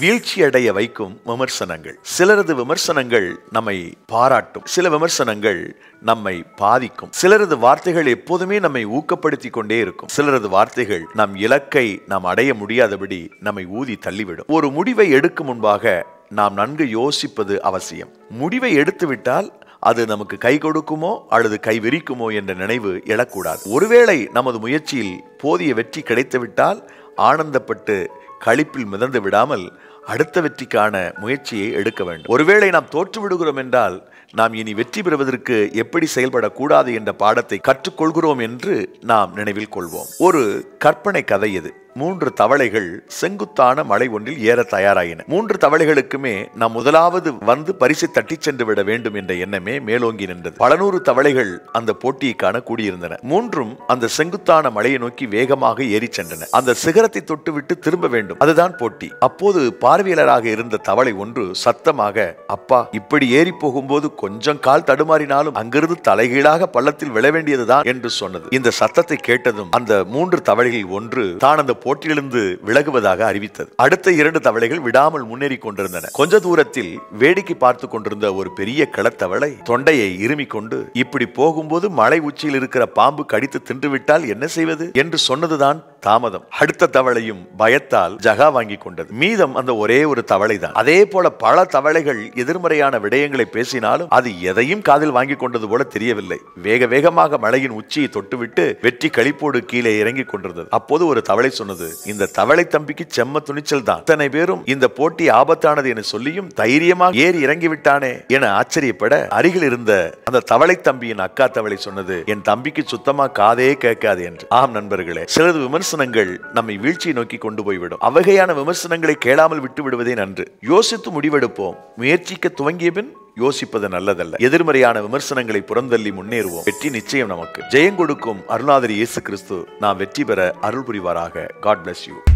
வீழ்ச்சி அடைய வைக்கும் விமர்சனங்கள் சிலரது விமர்சனங்கள் நம்மை பாராட்டும் சில விமர்சனங்கள் நம்மை பாதிக்கும் சிலரது வார்த்தைகள் எப்போதுமே நம்மை ஊக்கப்படுத்தி கொண்டே இருக்கும் சிலரது வார்த்தைகள் நம் இலக்கை நாம் அடைய முடியாதபடி நம்மை ஊதி தள்ளிவிடும் ஒரு முடிவை எடுக்கும் முன்பாக நாம் நன்கு யோசிப்பது அவசியம் முடிவை எடுத்துவிட்டால் அது நமக்கு கை கொடுக்குமோ அல்லது கை விரிக்குமோ என்ற நினைவு எழக்கூடாது ஒருவேளை நமது முயற்சியில் போதிய வெற்றி கிடைத்துவிட்டால் ஆனந்தப்பட்டு களிப்பில் மிதந்து விடாமல் அடுத்த வெற்றிக்கான முயற்சியை எடுக்க வேண்டும் ஒருவேளை நாம் தோற்று விடுகிறோம் என்றால் நாம் இனி வெற்றி பெறுவதற்கு எப்படி செயல்படக்கூடாது என்ற பாடத்தை கற்றுக்கொள்கிறோம் என்று நாம் நினைவில் கொள்வோம் ஒரு கற்பனை கதை இது மூன்று தவளைகள் செங்குத்தான மலை ஒன்றில் ஏற தயாராயின மூன்று தவளைகளுக்குமே நாம் முதலாவது வந்து பரிசை தட்டிச் சென்று விட வேண்டும் என்ற எண்ணமே மேலோங்கி நின்றது பல நூறு தவளைகள் அந்த போட்டியை காண கூடியிருந்தன மூன்றும் அந்த செங்குத்தான மலையை நோக்கி வேகமாக ஏறி சென்றன அந்த சிகரத்தை தொட்டுவிட்டு திரும்ப வேண்டும் அதுதான் போட்டி அப்போது பார்வையாளராக இருந்த தவளை ஒன்று சத்தமாக அப்பா இப்படி ஏறி போகும்போது கொஞ்சம் கால் தடுமாறினாலும் அங்கிருந்து தலைகீழாக பள்ளத்தில் விழ வேண்டியதுதான் என்று சொன்னது இந்த சத்தத்தை கேட்டதும் அந்த மூன்று தவளைகளில் ஒன்று தான் அந்த போட்டியிலிருந்து விலகுவதாக அறிவித்தது அடுத்த இரண்டு தவளைகள் விடாமல் முன்னேறி கொண்டிருந்தன கொஞ்ச தூரத்தில் வேடிக்கை பார்த்து கொண்டிருந்த ஒரு பெரிய களத்தவளை தொண்டையை இருமிக் கொண்டு இப்படி போகும்போது மலை உச்சியில் இருக்கிற பாம்பு கடித்து தின்றுவிட்டால் என்ன செய்வது என்று சொன்னதுதான் தாமதம் அடுத்த தவளையும் பயத்தால் ஜகா வாங்கி கொண்டது மீதம் அந்த ஒரே ஒரு தவளை தான் அதே போல பல தவளைகள் எதிர்மறையான விடயங்களை பேசினாலும் அது எதையும் காதில் வாங்கி கொண்டது போல தெரியவில்லை வேக வேகமாக மலையின் உச்சியை தொட்டுவிட்டு வெற்றி களிப்போடு கீழே இறங்கி கொண்டிருந்தது அப்போது ஒரு தவளை சொன்னது இந்த தவளை தம்பிக்கு செம்ம துணிச்சல் தான் இத்தனை பேரும் இந்த போட்டி ஆபத்தானது என சொல்லியும் தைரியமாக ஏறி இறங்கி விட்டானே என ஆச்சரியப்பட அருகில் இருந்த அந்த தவளை தம்பியின் அக்கா தவளை சொன்னது என் தம்பிக்கு சுத்தமா காதே கேட்காது என்று ஆம் நண்பர்களே சிலது விமர்சனங்கள் நம்மை வீழ்ச்சியை நோக்கி கொண்டு போய்விடும் அவ்வகையான விமர்சனங்களை கேளாமல் விட்டு விடுவதே நன்று யோசித்து முடிவெடுப்போம் முயற்சிக்க துவங்கிய பின் யோசிப்பது நல்லதல்ல எதிர்மறையான விமர்சனங்களை புறந்தள்ளி முன்னேறுவோம் வெற்றி நிச்சயம் நமக்கு ஜெயம் கொடுக்கும் அருணாதிரி இயேசு கிறிஸ்து நாம் வெற்றி பெற அருள் புரிவாராக காட் bless யூ